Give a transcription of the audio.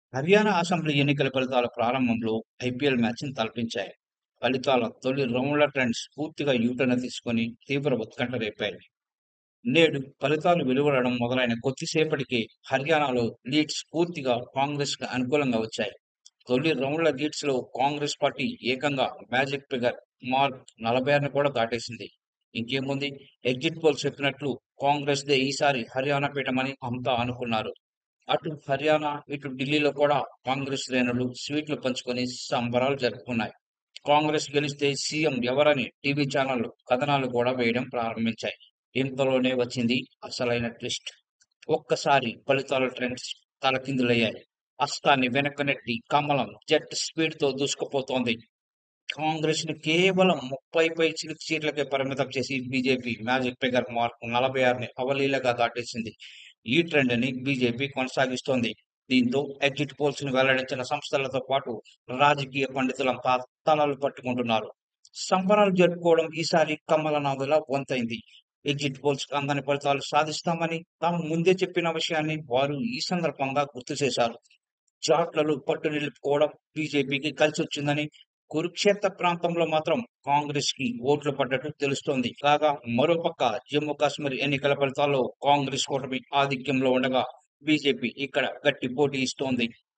Haryana assembly ఎన్నికల ఫలితాల ప్రారంభంలో ఐపీఎల్ మ్యాచ్ను తలపించాయి ఫలితాల తొలి రౌండ్ల ట్రెండ్స్ పూర్తిగా యూటర్న్ తీసుకొని తీవ్ర ఉత్కంఠ రేపాయి నేడు ఫలితాలు వెలువడడం మొదలైన కొద్దిసేపటికి హర్యానాలో లీడ్స్ పూర్తిగా కాంగ్రెస్ కు అనుకూలంగా వచ్చాయి తొలి రౌండ్ల లీడ్స్ లో కాంగ్రెస్ పార్టీ ఏకంగా మ్యాజిక్ ఫిగర్ మార్క్ నలభై ఆరును కూడా దాటేసింది ఇంకేముంది ఎగ్జిట్ పోల్స్ చెప్పినట్లు కాంగ్రెస్ దే ఈసారి హర్యానా పీఠమని అంతా అనుకున్నారు అటు హర్యానా ఇటు ఢిల్లీలో కూడా కాంగ్రెస్ శ్రేణులు స్వీట్లు పంచుకొని సంబరాలు జరుపుకున్నాయి కాంగ్రెస్ గెలిస్తే సీఎం ఎవరని టీవీ ఛానళ్లు కథనాలు కూడా వేయడం ప్రారంభించాయి ఇంతలోనే వచ్చింది అసలైన ట్విస్ట్ ఒక్కసారి ఫలితాల ట్రెండ్స్ తలకిందులయ్యాయి అస్తాన్ని వెనక్కి నెట్టి కమలం జెట్ స్పీడ్ తో దూసుకుపోతోంది కాంగ్రెస్ ని కేవలం ముప్పై పై చిలుకు సీట్లకే పరిమితం చేసి బీజేపీ మ్యాజిక్ ఫిగర్ మార్క్ నలభై ఆరుని అవలీలగా దాటేసింది ఈ ట్రెండ్ ని బీజేపీ కొనసాగిస్తోంది దీంతో ఎగ్జిట్ పోల్స్ ను వెల్లడించిన సంస్థలతో పాటు రాజకీయ పండితులంతా తలలు పట్టుకుంటున్నారు సంబరాలు జరుపుకోవడం ఈసారి కమలనాథుల వంతైంది ఎగ్జిట్ పోల్స్ అందని ఫలితాలు సాధిస్తామని తాము ముందే చెప్పిన విషయాన్ని వారు ఈ సందర్భంగా గుర్తు చేశారు చాట్లలో పట్టు నిలుపుకోవడం బీజేపీకి కలిసి వచ్చిందని కురుక్షేత్ర ప్రాంతంలో మాత్రం కాంగ్రెస్ కి ఓట్లు పడ్డట్టు తెలుస్తోంది కాగా మరోపక్క జమ్మూ కాశ్మీర్ ఎన్నికల ఫలితాల్లో కాంగ్రెస్ కూటమి ఆధిక్యంలో ఉండగా బీజేపీ ఇక్కడ గట్టి పోటీ ఇస్తోంది